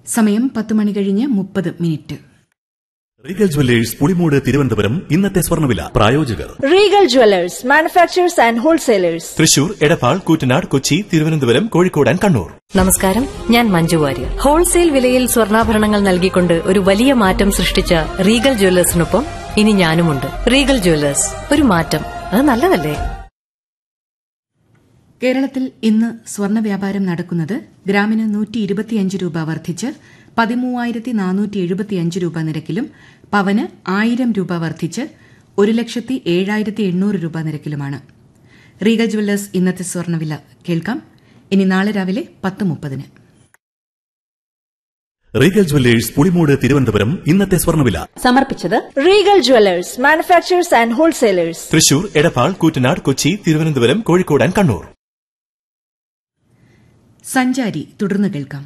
സമയം പത്ത് മണി കഴിഞ്ഞ് മുപ്പത് minute Regal Jewellers Pulimoodu Thiruvananthapuram ഇന്നത്തെ സ്വർണ്ണവില പ്രായോജകർ Regal Jewellers manufacturers and wholesalers Thrissur Edappal Koottanad Kochi Thiruvananthapuram Kozhikode and Kannur നമസ്കാരം ഞാൻ മഞ്ജു വാര്യർ ഹോൾസെയിൽ വിലയിൽ സ്വർണ്ണാഭരണങ്ങൾ നൽകിക്കൊണ്ട് ഒരു വലിയ മാറ്റം സൃഷ്ടിച്ച റീഗൽ ജ്വല്ലേഴ്സിനൊപ്പം ഇനി ഞാനുമുണ്ട് റീഗൽ ജ്വല്ലേഴ്സ് ഒരു മാറ്റം അത് നല്ലതല്ലേ കേരളത്തിൽ ഇന്ന് സ്വർണ്ണ വ്യാപാരം നടക്കുന്നത് ഗ്രാമിന് നൂറ്റി ഇരുപത്തിയഞ്ച് രൂപ വർദ്ധിച്ച് പതിമൂവായിരത്തി നാനൂറ്റി എഴുപത്തിയഞ്ച് രൂപ നിരക്കിലും പവന് ആയിരം രൂപ വർദ്ധിച്ച് ഒരു ലക്ഷത്തി ഏഴായിരത്തി എണ്ണൂറ് രൂപ നിരക്കിലുമാണ് റീഗൽ ജുവല്ലേഴ്സ് ഇന്നത്തെ സ്വർണ്ണവില കേൾക്കാം ഇനി നാളെ രാവിലെ പത്ത് മുപ്പതിന് റീഗൽ ജുവല്ലേഴ്സ് പുളിമൂട് തിരുവനന്തപുരം ഇന്നത്തെ സ്വർണ്ണവില സമർപ്പിച്ചത് Regal Jewellers manufacturers and wholesalers Thrissur Edappal Koottanad Kochi Thiruvananthapuram Kozhikode and Kannur സഞ്ചാരി തുടർന്ന് കേൾക്കാം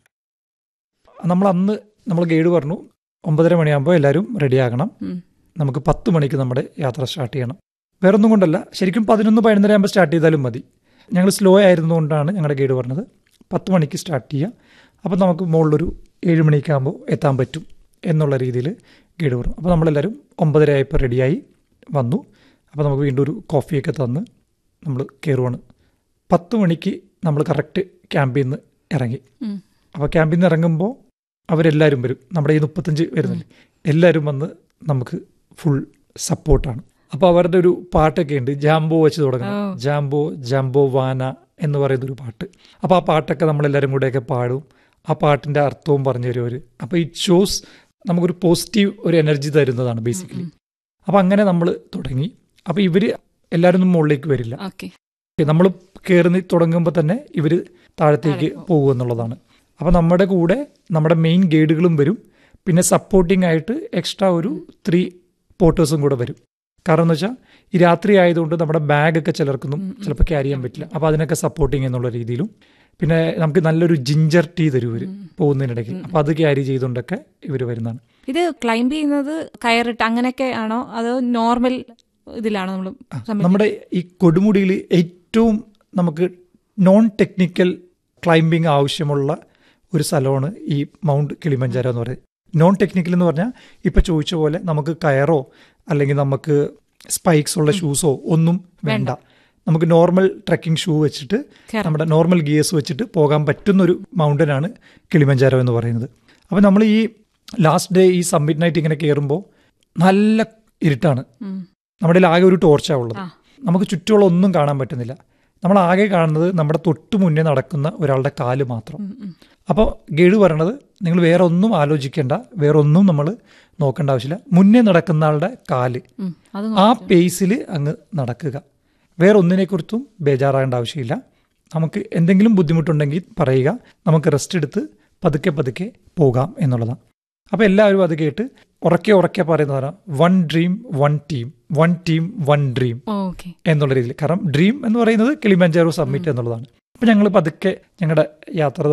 നമ്മൾ അന്ന് നമ്മൾ ഗൈഡ് പറഞ്ഞു ഒമ്പതര മണിയാകുമ്പോൾ എല്ലാവരും റെഡിയാകണം നമുക്ക് പത്ത് മണിക്ക് നമ്മുടെ യാത്ര സ്റ്റാർട്ട് ചെയ്യണം വേറെ ഒന്നും കൊണ്ടല്ല ശരിക്കും പതിനൊന്ന് പതിനൊന്നര ആകുമ്പോൾ സ്റ്റാർട്ട് ചെയ്താലും മതി ഞങ്ങൾ സ്ലോ ആയിരുന്നുകൊണ്ടാണ് ഞങ്ങളുടെ ഗൈഡ് പറഞ്ഞത് പത്ത് മണിക്ക് സ്റ്റാർട്ട് ചെയ്യുക അപ്പോൾ നമുക്ക് മുകളിലൊരു ഏഴ് മണിക്കാകുമ്പോൾ എത്താൻ പറ്റും എന്നുള്ള രീതിയിൽ ഗൈഡ് പറഞ്ഞു അപ്പോൾ നമ്മളെല്ലാവരും ഒമ്പതര ആയപ്പോൾ റെഡിയായി വന്നു അപ്പോൾ നമുക്ക് വീണ്ടും ഒരു കോഫിയൊക്കെ തന്ന് നമ്മൾ കയറുവാണ് പത്ത് മണിക്ക് നമ്മൾ കറക്റ്റ് ക്യാമ്പിൽ നിന്ന് ഇറങ്ങി അപ്പോൾ ക്യാമ്പിൽ നിന്ന് ഇറങ്ങുമ്പോൾ അവരെല്ലാവരും വരും നമ്മുടെ ഈ മുപ്പത്തഞ്ച് വരുന്നില്ലേ എല്ലാവരും വന്ന് നമുക്ക് ഫുൾ സപ്പോർട്ടാണ് അപ്പോൾ അവരുടെ ഒരു പാട്ടൊക്കെ ഉണ്ട് ജാംബോ വെച്ച് തുടങ്ങും ജാംബോ ജാംബോ വാന എന്ന് പറയുന്ന ഒരു പാട്ട് അപ്പോൾ ആ പാട്ടൊക്കെ നമ്മളെല്ലാവരും കൂടെയൊക്കെ പാടും ആ പാട്ടിൻ്റെ അർത്ഥവും പറഞ്ഞു തരും അവർ അപ്പോൾ ഈ ഷോസ് നമുക്കൊരു പോസിറ്റീവ് ഒരു എനർജി തരുന്നതാണ് ബേസിക്കലി അപ്പോൾ അങ്ങനെ നമ്മൾ തുടങ്ങി അപ്പോൾ ഇവർ എല്ലാവരും ഒന്നും മുകളിലേക്ക് വരില്ല ഓക്കെ നമ്മൾ കയറി തുടങ്ങുമ്പോൾ തന്നെ ഇവർ താഴത്തേക്ക് പോകും എന്നുള്ളതാണ് അപ്പോൾ നമ്മുടെ കൂടെ നമ്മുടെ മെയിൻ ഗൈഡുകളും വരും പിന്നെ സപ്പോർട്ടിംഗ് ആയിട്ട് എക്സ്ട്രാ ഒരു ത്രീ പോർട്ടേഴ്സും കൂടെ വരും കാരണം എന്ന് വെച്ചാൽ ഈ രാത്രി ആയതുകൊണ്ട് നമ്മുടെ ബാഗൊക്കെ ചിലർക്കൊന്നും ചിലപ്പോൾ ക്യാരി ചെയ്യാൻ പറ്റില്ല അപ്പോൾ അതിനൊക്കെ സപ്പോർട്ടിങ് എന്നുള്ള രീതിയിലും പിന്നെ നമുക്ക് നല്ലൊരു ജിഞ്ചർ ടീ തരും ഇവർ പോകുന്നതിനിടയ്ക്ക് അപ്പോൾ അത് ക്യാരി ചെയ്തുകൊണ്ടൊക്കെ ഇവർ വരുന്നതാണ് ഇത് ക്ലൈംബ് ചെയ്യുന്നത് കയറിട്ട് അങ്ങനെയൊക്കെ ആണോ അതോ നോർമൽ ഇതിലാണോ നമ്മൾ നമ്മുടെ ഈ കൊടുമുടിയിൽ ഏറ്റവും നമുക്ക് നോൺ ടെക്നിക്കൽ ക്ലൈംബിംഗ് ആവശ്യമുള്ള ഒരു സ്ഥലമാണ് ഈ മൗണ്ട് കിളിമഞ്ചാരോ എന്ന് പറയുന്നത് നോൺ ടെക്നിക്കൽ എന്ന് പറഞ്ഞാൽ ഇപ്പം ചോദിച്ച പോലെ നമുക്ക് കയറോ അല്ലെങ്കിൽ നമുക്ക് സ്പൈക്സ് ഉള്ള ഷൂസോ ഒന്നും വേണ്ട നമുക്ക് നോർമൽ ട്രക്കിംഗ് ഷൂ വെച്ചിട്ട് കയറാം. നമ്മുടെ നോർമൽ ഗിയേഴ്സ് വെച്ചിട്ട് പോകാൻ പറ്റുന്നൊരു മൗണ്ടനാണ് കിളിമഞ്ചാരോ എന്ന് പറയുന്നത് അപ്പോൾ നമ്മൾ ഈ ലാസ്റ്റ് ഡേ ഈ സബ്മിറ്റ് നൈറ്റ് ഇങ്ങനെ കയറുമ്പോൾ നല്ല ഇരുട്ടാണ് നമ്മുടെ കയ്യിൽ ആകെ ഒരു ടോർച്ചാണ് ഉള്ളത് നമുക്ക് ചുറ്റുമുള്ള ഒന്നും കാണാൻ പറ്റുന്നില്ല നമ്മൾ ആകെ കാണുന്നത് നമ്മുടെ തൊട്ട് മുന്നേ നടക്കുന്ന ഒരാളുടെ കാല് മാത്രം അപ്പോൾ ഗൈഡ് പറയണത് നിങ്ങൾ വേറെ ഒന്നും ആലോചിക്കേണ്ട വേറെ ഒന്നും നമ്മൾ നോക്കേണ്ട ആവശ്യമില്ല മുന്നേ നടക്കുന്ന ആളുടെ കാല് അത് ആ പേസിൽ അങ്ങ് നടക്കുക വേറെ ഒന്നിനെക്കുറിച്ചും ബേജാറാകേണ്ട ആവശ്യമില്ല നമുക്ക് എന്തെങ്കിലും ബുദ്ധിമുട്ടുണ്ടെങ്കിൽ പറയുക നമുക്ക് റെസ്റ്റ് എടുത്ത് പതുക്കെ പതുക്കെ പോകാം എന്നുള്ളതാണ് അപ്പോൾ എല്ലാവരും അത് കേട്ട് ഉറക്കെ ഉറക്കെ പറയുന്നതാണ് one dream one team one team one dream okay എന്നുള്ള രീതിയിൽ കാരണം ഡ്രീം എന്ന് പറയുന്നത് കിളിമഞ്ചാറോ സബ്മിറ്റ് എന്നുള്ളതാണ് അപ്പം ഞങ്ങൾ പതുക്കെ ഞങ്ങളുടെ യാത്ര